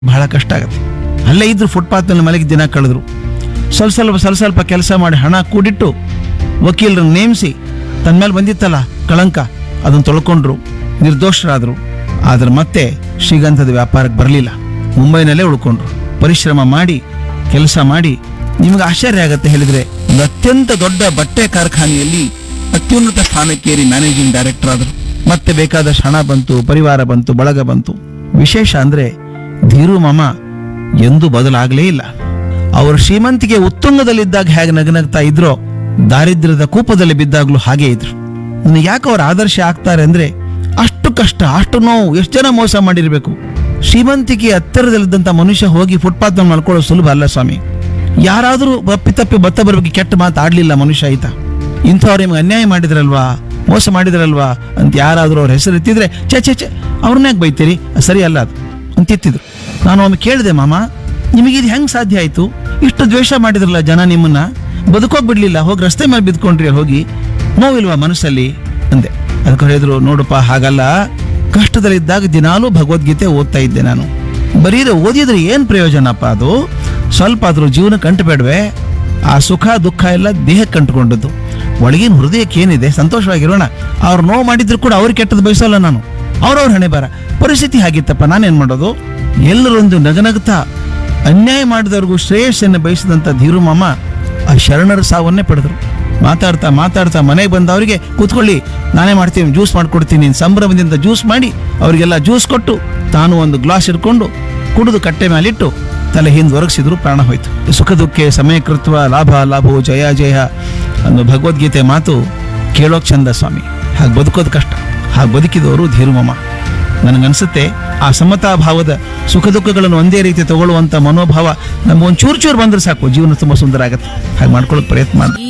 ಬಹಳ ಕಷ್ಟ ಆಗುತ್ತೆ ಅಲ್ಲೇ ಇದ್ರು ಫುಟ್ಪಾತ್ನಲ್ಲಿ ಮಲಗಿ ದಿನ ಕಳೆದ್ರು ಸ್ವಲ್ಪ ಸ್ವಲ್ಪ ಸ್ವಲ್ಪ ಸ್ವಲ್ಪ ಕೆಲಸ ಮಾಡಿ ಹಣ ಕೂಡಿಟ್ಟು ವಕೀಲರನ್ನು ನೇಮಿಸಿ ತನ್ನ ಮೇಲೆ ಬಂದಿತ್ತಲ್ಲ ಕಳಂಕ ಅದನ್ನು ತೊಳ್ಕೊಂಡ್ರು ನಿರ್ದೋಷರಾದರು ಆದ್ರೆ ಮತ್ತೆ ಶ್ರೀಗಂಧದ ವ್ಯಾಪಾರಕ್ಕೆ ಬರಲಿಲ್ಲ ಮುಂಬೈನಲ್ಲೇ ಉಳ್ಕೊಂಡ್ರು ಪರಿಶ್ರಮ ಮಾಡಿ ಕೆಲಸ ಮಾಡಿ ನಿಮಗೆ ಆಶ್ಚರ್ಯ ಆಗತ್ತೆ ಹೇಳಿದ್ರೆ ಒಂದು ಅತ್ಯಂತ ದೊಡ್ಡ ಬಟ್ಟೆ ಕಾರ್ಖಾನೆಯಲ್ಲಿ ಅತ್ಯುನ್ನತ ಸ್ಥಾನಕ್ಕೇರಿ ಮ್ಯಾನೇಜಿಂಗ್ ಡೈರೆಕ್ಟರ್ ಆದರು ಮತ್ತೆ ಬೇಕಾದಷ್ಟು ಹಣ ಬಂತು ಪರಿವಾರ ಬಂತು ಬಳಗ ಬಂತು ವಿಶೇಷ ಅಂದ್ರೆ ಧೀರು ಮಾಮ ಎಂದೂ ಬದಲಾಗಲೇ ಇಲ್ಲ ಅವರು ಶ್ರೀಮಂತಿಗೆ ಉತ್ತುಂಗದಲ್ಲಿದ್ದಾಗ ಹೇಗೆ ನಗನಗ್ತಾ ಇದ್ರೋ ದಾರಿದ್ರ್ಯದ ಕೂಪದಲ್ಲಿ ಬಿದ್ದಾಗ್ಲೂ ಹಾಗೆ ಇದ್ರು ನನಗೆ ಯಾಕೆ ಅವ್ರ ಆದರ್ಶ ಆಗ್ತಾರೆ ಅಂದ್ರೆ ಅಷ್ಟು ಕಷ್ಟ ಅಷ್ಟು ನೋವು ಎಷ್ಟು ಜನ ಮೋಸ ಮಾಡಿರ್ಬೇಕು ಶ್ರೀಮಂತಿಕೆ ಹತ್ತಿರದಲ್ಲಿದ್ದಂಥ ಮನುಷ್ಯ ಹೋಗಿ ಫುಟ್ಪಾತ್ ಮೇಲೆ ಮಲ್ಕೊಳ್ಳೋ ಸುಲಭ ಅಲ್ಲ ಸ್ವಾಮಿ ಯಾರಾದರೂ ತಪ್ಪಿ ಬತ್ತ ಬರಬೇಕು ಕೆಟ್ಟ ಮಾತು ಆಡ್ಲಿಲ್ಲ ಮನುಷ್ಯ ಆಯ್ತಾ ಇಂಥವ್ರು ನಿಮ್ಗೆ ಅನ್ಯಾಯ ಮಾಡಿದ್ರಲ್ವಾ ಮೋಸ ಮಾಡಿದ್ರಲ್ವಾ ಅಂತ ಯಾರಾದರೂ ಅವ್ರ ಹೆಸರು ಎತ್ತಿದ್ರೆ ಚೆ ಚೆ ಚೆ ಅವ್ರನ್ನ ಯಾಕೆ ಬೈತೀರಿ ಅದ್ ಸರಿ ಅಲ್ಲ ಅದು ಅಂತ ಎತ್ತಿದ್ರು ನಾನು ಒಮ್ಮೆ ಕೇಳಿದೆ ಮಾಮ ನಿಮಗೆ ಇದು ಹೆಂಗ್ ಸಾಧ್ಯ ಆಯ್ತು ಇಷ್ಟು ದ್ವೇಷ ಮಾಡಿದ್ರಲ್ಲ ಜನ ನಿಮ್ಮನ್ನ ಬದುಕೋಕ್ ಬಿಡ್ಲಿಲ್ಲ ಹೋಗಿ ರಸ್ತೆ ಮೇಲೆ ಬಿದ್ಕೊಂಡ್ರಿ ಹೋಗಿ ನೋವಿಲ್ವಾ ಮನಸ್ಸಲ್ಲಿ ಅಂದೆ ಅದಕ್ಕೆ ಹೇಳಿದ್ರು ನೋಡಪ್ಪ ಹಾಗಲ್ಲ ಕಷ್ಟದಲ್ಲಿದ್ದಾಗ ದಿನಾಲೂ ಭಗವದ್ಗೀತೆ ಓದ್ತಾ ಇದ್ದೆ ನಾನು ಬರೀ ಇದು ಓದಿದ್ರೆ ಏನ್ ಪ್ರಯೋಜನಪ್ಪ ಅದು ಸ್ವಲ್ಪ ಆದ್ರೂ ಜೀವನಕ್ಕೆ ಅಂಟಬೇಡ್ವೆ ಆ ಸುಖ ದುಃಖ ಎಲ್ಲ ದೇಹಕ್ಕೆ ಅಂಟ್ಕೊಂಡದ್ದು ಒಳಗಿನ ಹೃದಯಕ್ಕೆ ಏನಿದೆ ಸಂತೋಷವಾಗಿರೋಣ ಅವ್ರು ನೋವು ಮಾಡಿದ್ರು ಕೂಡ ಅವ್ರಿಗೆ ಕೆಟ್ಟದ್ದು ಬಯಸಲ್ಲ ನಾನು ಅವ್ರವ್ರ ಹಣೆ ಬರ ಪರಿಸ್ಥಿತಿ ಹಾಗಿತ್ತಪ್ಪ ನಾನೇನ್ ಮಾಡೋದು ಎಲ್ಲರೊಂದು ನಗನಗ್ತಾ ಅನ್ಯಾಯ ಮಾಡಿದವ್ರಿಗೂ ಶ್ರೇಯಸ್ಸನ್ನು ಬಯಸಿದಂಥ ಧೀರು ಮಾಮ ಆ ಶರಣರ ಸಾವನ್ನೇ ಪಡೆದ್ರು ಮಾತಾಡ್ತಾ ಮಾತಾಡ್ತಾ ಮನೆಗೆ ಬಂದವರಿಗೆ ಕೂತ್ಕೊಳ್ಳಿ ನಾನೇ ಮಾಡ್ತೀನಿ ಜ್ಯೂಸ್ ಮಾಡ್ಕೊಡ್ತೀನಿ ಸಂಭ್ರಮದಿಂದ ಜ್ಯೂಸ್ ಮಾಡಿ ಅವರಿಗೆಲ್ಲ ಜ್ಯೂಸ್ ಕೊಟ್ಟು ತಾನು ಒಂದು ಗ್ಲಾಸ್ ಇಟ್ಕೊಂಡು ಕುಡಿದು ಕಟ್ಟೆ ಮೇಲಿಟ್ಟು ತಲೆ ಹಿಂದೆ ಒರಗಿಸಿದ್ರು ಪ್ರಾಣ ಹೋಯ್ತು ಸುಖ ದುಃಖೆ ಸಮಯಕೃತ್ವ ಲಾಭ ಲಾಭವು ಜಯ ಜಯ ಅನ್ನೋ ಭಗವದ್ಗೀತೆ ಮಾತು ಕೇಳೋಕ್ ಚಂದ ಸ್ವಾಮಿ ಹಾಗೆ ಬದುಕೋದು ಕಷ್ಟ ಹಾಗೆ ಬದುಕಿದವರು ಧೀರುಮಮ್ಮ ನನಗನ್ಸುತ್ತೆ ಆ ಸಮತಾ ಭಾವದ ಸುಖ ದುಃಖಗಳನ್ನು ಒಂದೇ ರೀತಿ ತಗೊಳ್ಳುವಂತ ಮನೋಭಾವ ನಮ್ಗೆ ಒಂದು ಚೂರು ಚೂರು ಬಂದ್ರೆ ಸಾಕು ಜೀವನ ತುಂಬಾ ಸುಂದರ ಆಗುತ್ತೆ ಹಾಗೆ ಮಾಡ್ಕೊಳ್ಳೋಕೆ ಪ್ರಯತ್ನ ಮಾಡಿ